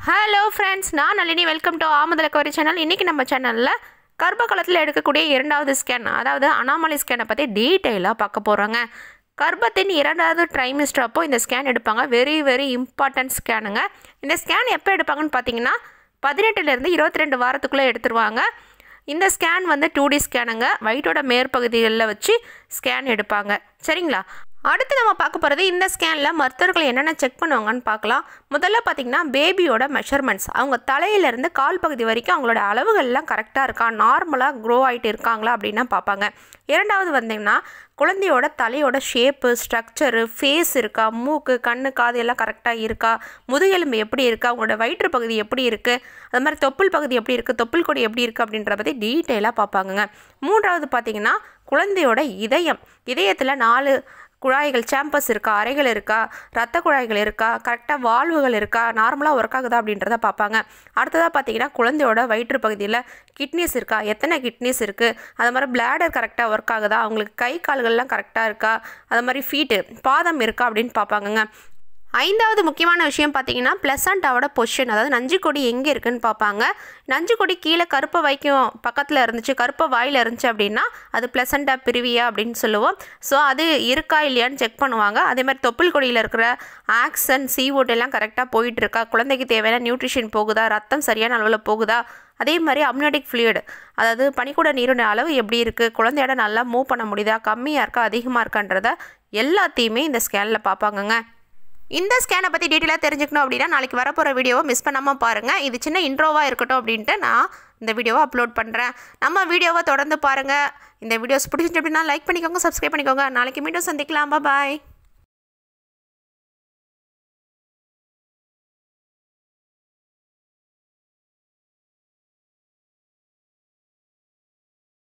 hello friends நான் Nalini welcome to ஆமதல கவரி channel இன்றைக்கி நம்ம சேனலில் கர்ப்ப காலத்தில் எடுக்கக்கூடிய இரண்டாவது ஸ்கேன் அதாவது அனாமலி ஸ்கேனை பற்றி டீட்டெயிலாக பார்க்க போகிறோங்க கர்ப்பத்தின் இரண்டாவது ட்ரைமிஸ்டர் அப்போ இந்த ஸ்கேன் எடுப்பாங்க வெரி வெரி இம்பார்ட்டன்ட் ஸ்கேனுங்க இந்த ஸ்கேன் எப்போ எடுப்பாங்கன்னு பார்த்தீங்கன்னா பதினெட்டுலேருந்து இருபத்தி ரெண்டு வாரத்துக்குள்ளே எடுத்துருவாங்க இந்த ஸ்கேன் வந்து டூ டி ஸ்கேனுங்க வயிற்றோட மேற்பகுதிகளில் வச்சு ஸ்கேன் எடுப்பாங்க சரிங்களா அடுத்து நம்ம பார்க்க போகிறது இந்த ஸ்கேனில் மருத்துவர்கள் என்னென்ன செக் பண்ணுவாங்கன்னு பார்க்கலாம் முதல்ல பார்த்தீங்கன்னா பேபியோட மெஷர்மெண்ட்ஸ் அவங்க தலையிலேருந்து கால் பகுதி வரைக்கும் அவங்களோட அளவுகள்லாம் கரெக்டாக இருக்கா நார்மலாக க்ரோ ஆகிட்டு இருக்காங்களா அப்படின்னு பார்ப்பாங்க இரண்டாவது வந்தீங்கன்னா குழந்தையோட தலையோட ஷேப்பு ஸ்ட்ரக்சரு ஃபேஸ் இருக்கா மூக்கு கண்ணு காது எல்லாம் கரெக்டாக இருக்கா முதுகெலும்பு எப்படி இருக்குது அவங்களோட வயிற்று பகுதி எப்படி இருக்குது அது மாதிரி தொப்புள் பகுதி எப்படி இருக்குது தொப்புள் கொடி எப்படி இருக்குது அப்படின்ற பற்றி டீட்டெயிலாக பார்ப்பாங்கங்க மூன்றாவது பார்த்தீங்கன்னா குழந்தையோட இதயம் இதயத்தில் நாலு குழாய்கள் சாம்பஸ் இருக்கா அறைகள் இருக்கா ரத்த குழாய்கள் இருக்கா கரெக்டாக வால்வுகள் இருக்கா நார்மலாக ஒர்க் ஆகுதா அப்படின்றத பார்ப்பாங்க அடுத்ததாக பார்த்தீங்கன்னா குழந்தையோட வயிற்று பகுதியில் கிட்னிஸ் இருக்கா எத்தனை கிட்னிஸ் இருக்குது அது மாதிரி பிளாடர் கரெக்டாக ஒர்க் ஆகுதா அவங்களுக்கு கை கால்கள்லாம் கரெக்டாக இருக்கா அது மாதிரி ஃபீட்டு பாதம் இருக்கா அப்படின்னு பார்ப்பாங்கங்க ஐந்தாவது முக்கியமான விஷயம் பார்த்தீங்கன்னா பிளசண்டாவோட பொசிஷன் அதாவது நஞ்சுக்கொடி எங்கே இருக்குன்னு பார்ப்பாங்க நஞ்சுக்கொடி கீழே கருப்பை வைக்கும் பக்கத்தில் இருந்துச்சு கருப்பை வாயில் இருந்துச்சு அப்படின்னா அது பிளசண்டா பிரிவியா அப்படின்னு சொல்லுவோம் ஸோ அது இருக்கா இல்லையான்னு செக் பண்ணுவாங்க அதே மாதிரி தொப்புள் கொடியில் இருக்கிற ஆக்சன் சீவோட் எல்லாம் கரெக்டாக போயிட்டு இருக்கா குழந்தைக்கு தேவையான நியூட்ரிஷன் போகுதா ரத்தம் சரியான அளவில் போகுதா அதே மாதிரி அம்னோட்டிக் ஃப்ளூயிட் அதாவது பனிக்கூட நீரோட அளவு எப்படி இருக்குது குழந்தையோட நல்லா மூவ் பண்ண முடியுதா கம்மியாக இருக்கா அதிகமாக இருக்கான்றத எல்லாத்தையுமே இந்த ஸ்கேனில் பார்ப்பாங்கங்க இந்த ஸ்கேனை பற்றி டீட்டெயிலாக தெரிஞ்சுக்கணும் அப்படின்னா நாளைக்கு வரப்போகிற வீடியோவை மிஸ் பண்ணாமல் பாருங்கள் இது சின்ன இன்ட்ரோவாக இருக்கட்டும் அப்படின்ட்டு நான் இந்த வீடியோவை அப்லோட் பண்ணுறேன் நம்ம வீடியோவை தொடர்ந்து பாருங்கள் இந்த வீடியோஸ் பிடிச்சிட்டு அப்படின்னா லைக் பண்ணிக்கோங்க சப்ஸ்கிரைப் பண்ணிக்கோங்க நாளைக்கு மீண்டும் சந்திக்கலாம் பாய்